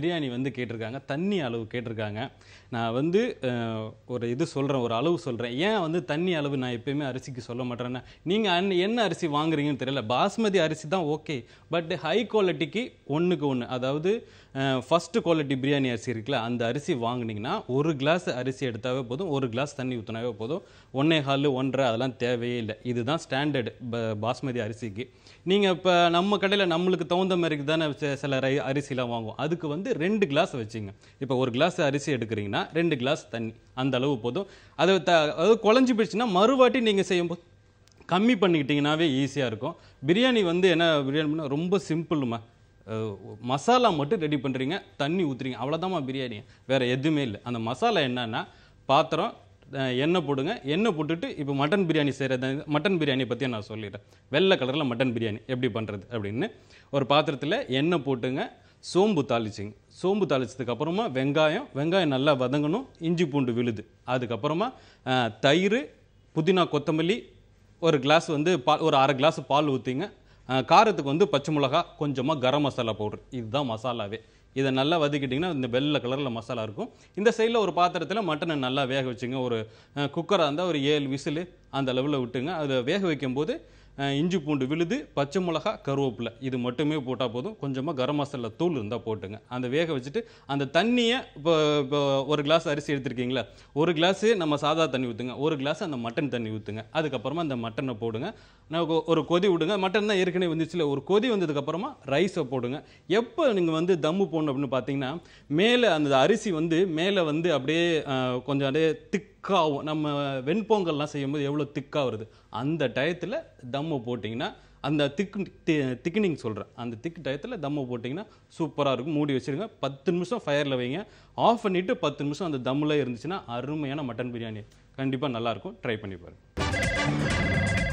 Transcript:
பிரியாணி வந்து கேட்டிருக்காங்க தண்ணி அளவு கேட்டிருக்காங்க நான் வந்து அஹ், ஒரு இது சொல்கிறேன் ஒரு அளவு சொல்கிறேன் ஏன் வந்து தண்ணி அளவு நான் எப்பயுமே அரிசிக்கு சொல்ல மாட்டேன்னா நீங்கள் அன் என்ன அரிசி வாங்குறீங்கன்னு தெரியல பாஸ்மதி அரிசி தான் ஓகே பட் ஹை குவாலிட்டிக்கு ஒன்றுக்கு ஒன்று அதாவது ஃபஸ்ட்டு குவாலிட்டி பிரியாணி அரிசி இருக்குல்ல அந்த அரிசி வாங்குனீங்கன்னா ஒரு கிளாஸ் அரிசி எடுத்தாவே போதும் ஒரு கிளாஸ் தண்ணி ஊற்றினாவே போதும் ஒன்றே கால் ஒன்றரை அதெல்லாம் தேவையே இல்லை இதுதான் ஸ்டாண்டர்டு பாஸ்மதி அரிசிக்கு நீங்கள் இப்போ நம்ம கடையில் நம்மளுக்கு தகுந்த மாதிரி தானே சில- சில ரை அரிசிலாம் வாங்குவோம் அதுக்கு வந்து ரெண்டு கிளாஸ் வச்சுங்க இப்போ ஒரு கிளாஸ் அரிசி எடுக்கிறீங்கன்னா ரெண்டு கிளாஸ் தண்ணி அந்த அளவு போதும் அது த அதாவது குழஞ்சி போயிடுச்சுன்னா மறுவாட்டி நீங்கள் செய்யும்போது கம்மி பண்ணிக்கிட்டிங்கனாவே ஈஸியாக இருக்கும் பிரியாணி வந்து என்ன பிரியாணி பண்ணா ரொம்ப சிம்பிள்மா அஹ் மசாலா மட்டும் ரெடி பண்ணுறீங்க தண்ணி ஊற்றுறீங்க அவ்வளோதாம்மா பிரியாணி வேறு எதுவுமே இல்லை அந்த மசாலா என்னன்னா பாத்திரம் அஹ் எண்ணெய் போடுங்க எண்ணெய் போட்டுட்டு இப்போ மட்டன் பிரியாணி செய்கிறது மட்டன் பிரியாணி பற்றி நான் சொல்லிடுறேன் வெள்ளை கலரில் மட்டன் பிரியாணி எப்படி பண்ணுறது அப்படின்னு ஒரு பாத்திரத்தில் எண்ணெய் போட்டுங்க சோம்பு தாளிச்சிங்க சோம்பு தாளிச்சதுக்கு அப்புறமா வெங்காயம் வெங்காயம் நல்லா வதங்கணும் இஞ்சி பூண்டு விழுது அதுக்கப்புறமா அஹ், தயிர் புதினா கொத்தமல்லி ஒரு கிளாஸ் வந்து பால் ஒரு அரை கிளாஸ் பால் ஊற்றிங்க காரத்துக்கு வந்து பச்சை மிளகா கொஞ்சமாக கரம் மசாலா பவுடர் இதுதான் மசாலாவே இதை நல்லா வதக்கிட்டிங்கன்னா இந்த வெள்ளை கலரில் மசாலா இருக்கும் இந்த சைடில் ஒரு பாத்திரத்தில் மட்டனை நல்லா வேக வச்சுங்க ஒரு குக்கராக இருந்தால் ஒரு ஏழு விசிலு அந்த அளவில் விட்டுங்க அதில் வேக வைக்கும்போது அஹ், இஞ்சி பூண்டு விழுது பச்சை மிளகா கருவேப்பிலை இது மட்டுமே போட்டால் போதும் கொஞ்சமாக கரம் மசாலா தூள் இருந்தால் போட்டுங்க அந்த வேக வச்சுட்டு அந்த தண்ணியை இப்போ இப்போ ஒரு கிளாஸ் அரிசி எடுத்திருக்கீங்களா ஒரு கிளாஸு நம்ம சாதா தண்ணி ஊற்றுங்க ஒரு கிளாஸ் அந்த மட்டன் தண்ணி ஊற்றுங்க அதுக்கப்புறமா அந்த மட்டனை போடுங்க நமக்கு ஒரு கொதி விடுங்க மட்டன் தான் ஏற்கனவே வந்துச்சுல ஒரு கொதி வந்ததுக்கப்புறமா ரைஸை போடுங்க எப்போ நீங்கள் வந்து தம்மு போடணும் அப்படின்னு பார்த்தீங்கன்னா மேலே அந்த அரிசி வந்து மேலே வந்து அப்படியே அஹ், கொஞ்சம் அப்படியே திக்காகும் நம்ம வெண்பொங்கல்லாம் செய்யும்போது எவ்வளோ திக்காக வருது அந்த டயத்தில் தம்மு போட்டிங்கன்னா அந்த திக்கு திக்னிங் சொல்கிறேன் அந்த திக் டயத்தில் தம்மு போட்டிங்கன்னா சூப்பராக இருக்கும் மூடி வச்சிருங்க பத்து நிமிஷம் ஃபயரில் வைங்க ஆஃப் பண்ணிவிட்டு பத்து நிமிஷம் அந்த தம்மில் இருந்துச்சுன்னா அருமையான மட்டன் பிரியாணி கண்டிப்பாக நல்லாயிருக்கும் ட்ரை பண்ணி பாருங்க